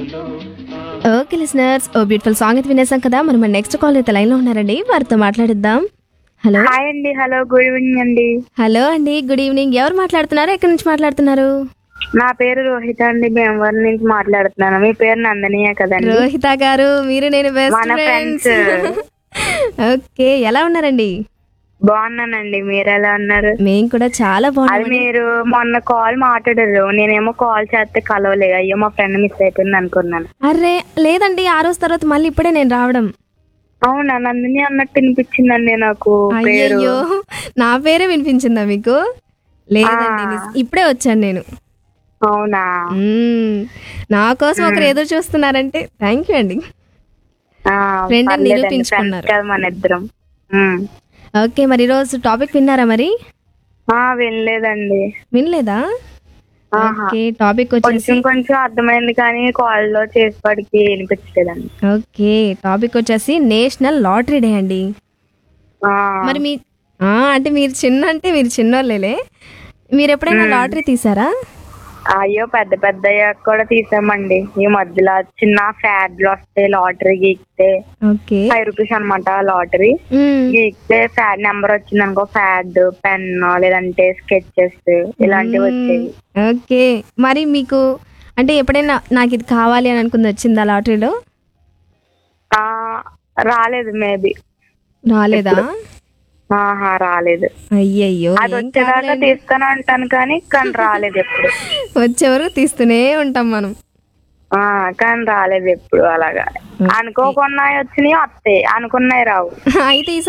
Okay listeners ఓ beautiful song అయితే వినేసాం కదా మరి మన నెక్స్ట్ కాల్ అయితే లైన్లో ఉన్నారండి వారితో మాట్లాడిద్దాం హలో హాయ్ అండి హలో గుడ్ ఈవినింగ్ అండి హలో అండి గుడ్ ఈవినింగ్ ఎవరు మాట్లాడుతున్నారు ఎక్కడి నుంచి మాట్లాడుతున్నారు నా పేరు రోహిత అండి భీమవరం నుంచి మాట్లాడుతున్నాను మీ పేరు నందనీయ కదండి రోహిత గారు మీరు నేను బెస్ట్ మన ఫ్రెండ్స్ friends. ఓకే ఎలా ఉన్నారండి బాగున్నానండి మీరు ఎలా ఉన్నారు మేము కూడా చాలా అది బాగున్నాం మీరు మొన్న కాల్ మాట్లాడారు నేనేమో కాల్ చేస్తే కలవలే అయ్యో మా ఫ్రెండ్ మిస్ అయిపోయింది అనుకున్నాను అరే లేదండి ఆ రోజు తర్వాత మళ్ళీ ఇప్పుడే నేను రావడం అవునా నందిని అన్నట్టు వినిపించిందండి నాకు పేరు అయ్యయ్యో నా పేరే వినిపించిందా మీకు లేదండి ఆ. నిజ- ఇప్పుడే వచ్చాను నేను అవునా మ్మ్. నా కోసం ఒకరు ఎదురు చూస్తున్నారంటే థ్యాంక్ యూ అండి ఆ, Friend ని పర్లేదండి, నిరూపించుకున్నారు. friends కదా మన ఇద్దరం ఉమ్. ఓకే మరి ఈరోజు టాపిక్ విన్నారా మరి ఆ, వినలేదండి వినలేదా ఆహా. ఓకే టాపిక్ వచ్చేసి కొంచెం కొంచెం అర్థమైంది కానీ కాల్ లో చేసేవాడికి వినిపించలేదండి ఓకే టాపిక్ వచ్చేసి నేషనల్ లాటరీ డే అండి ఆ, మరి మీ ఆ, అంటే మీరు చిన్న అంటే మీరు చిన్నోళ్ళేలే మీరు ఎప్పుడైనా లాటరీ తీసారా అయ్యో పెద్ద పెద్ద కూడా తీసామండి ఈ మధ్యలో చిన్న ఫ్యాడ్ లో వస్తాయి లాటరీ గీక్తే ఓకే ఫైవ్ రూపీస్ అనమాట లాటరీ మ్మ్. గీక్తే ఫ్యాడ్ నెంబర్ వచ్చింది అనుకో ఫ్యాడ్ పెన్ లేదంటే స్కెచెస్ ఇలాంటివి వచ్చాయి ఓకే మరి మీకు అంటే ఎప్పుడైనా నాకు ఇది కావాలి అని అనుకుంది వచ్చిందా లాటరీలో ఆ రాలేదు మేబీ రాలేదా ఆహా రాలేదు అయ్యయ్యో అది ఏం వచ్చేదాకా కాదులేండి. తీస్తాను అంటాను కానీ కానీ రాలేదు ఎప్పుడు వచ్చే వరకు తీస్తూనే ఉంటాం మనం ఆ కానీ రాలేదు ఎప్పుడు అలాగా అనుకోకున్నాయి వచ్చినాయి వస్తాయి అనుకున్నాయి రావు అయితే ఈ